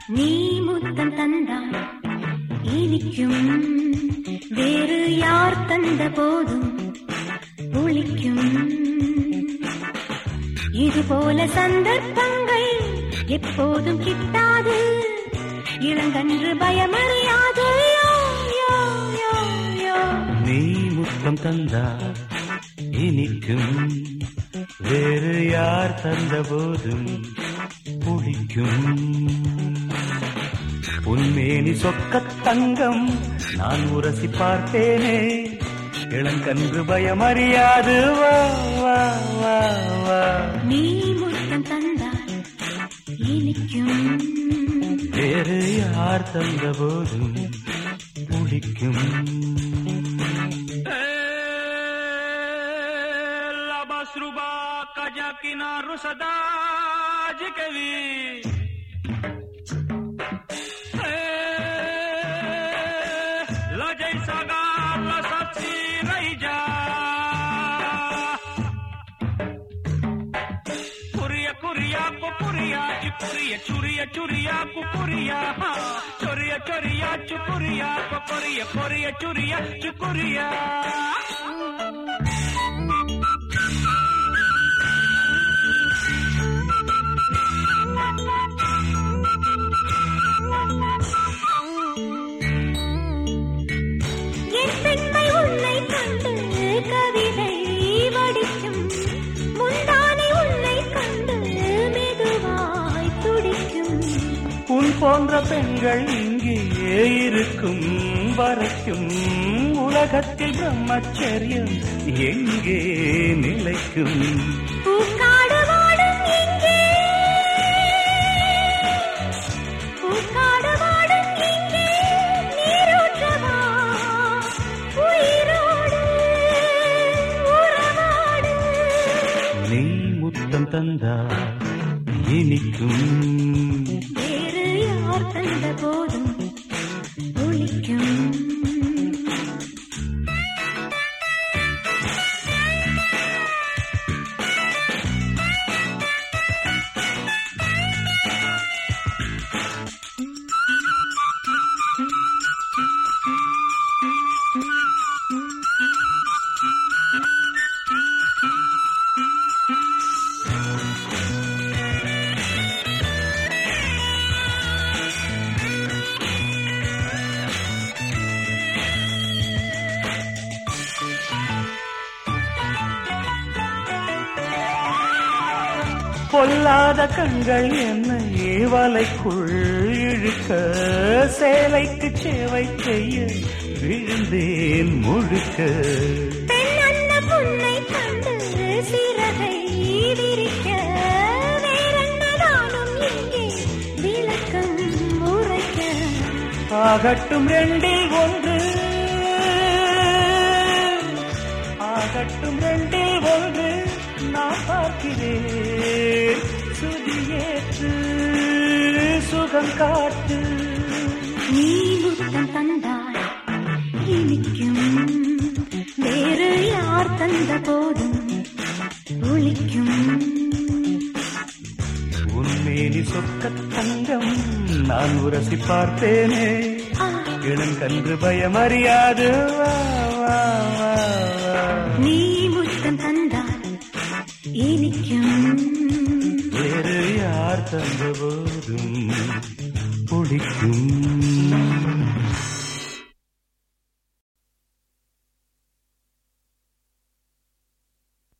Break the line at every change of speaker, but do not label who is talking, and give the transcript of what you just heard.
நீ முத்தம் தந்தால் இனிக்கும் வேறு யார் தந்த போதும் ஒழிக்கும் இது போல சந்தர்ப்பங்கள் எப்போதும் கிட்டாது இளங்கன்று பயமறியாது யோ, யோ, யோ, யோ.
நீ முத்தம் தந்தா இனிக்கும் வேறு யார் தந்த போதும் புளிக்கும் உன்மேனி சொக்கத் தங்கம் நான் உரசி பார்த்தேனே இளங்கன்று பயமறியாது வா வா வா வா
நீ முத்தம் தந்தால் இனிக்கும்
வேறு யார் தந்த போதும் புளிக்கும்
La basruba kajakina rusadaj kevi. La jaisa ga la satsi raija. Kuriya kuriya ko kuriya chukuriya churiya churiya ko kuriya ha. choriya choriya chukuriya ko kuriya kuriya churiya chukuriya.
என் பெண்மை உன்னை கண்டு கவிதை வடிக்கும் முந்தானை உன்னை கண்டு மெதுவாய் துடிக்கும்
உன் போன்ற பெண்கள் இங்கே இருக்கும் வரைக்கும் உலகத்தில் பிரம்மச்சரியம் எங்கே நிலைக்கும்
பூக்காடு வாடும் இங்கே பூக்காடு வாடும் இங்கே நீரூற்றவா உயிரோடு உறவாடு
நீ முத்தம் தந்தா இனிக்கும்
வேறு யார் தந்த போதும் ஒழிக்கும்
பொல்லாத கண்கள் என்னை வலைக்குள் இழுக்க சேலைக்கு சேவை செய்ய விழுந்தேன் முழுக்க
பெண் அன்ன புன்னை கண்டு சிறகை விரிக்க வேறென்னதானும் இங்கே விளக்கம் உரைக்க
ஆகட்டும் ரெண்டில் ஒன்று ஆகட்டும் ரெண்டில் ஒன்று நான் பார்க்கிறேன் சுதியேற்று சுகம் காட்டு
நீ முத்தம் தந்தால் இனிக்கும் வேறு யார் தந்த போதும் ஒழிக்கும்
உன்மேனி சொக்க தங்கம் நான் உரசி பார்த்தேனே
ஆ,
இளங்கன்று பயமறியாது வா, வா, வா, வா.
நீ முத்தம் தந்தால் இனிக்கும்
வேறு யார் தந்த போதும் பிடிக்கும்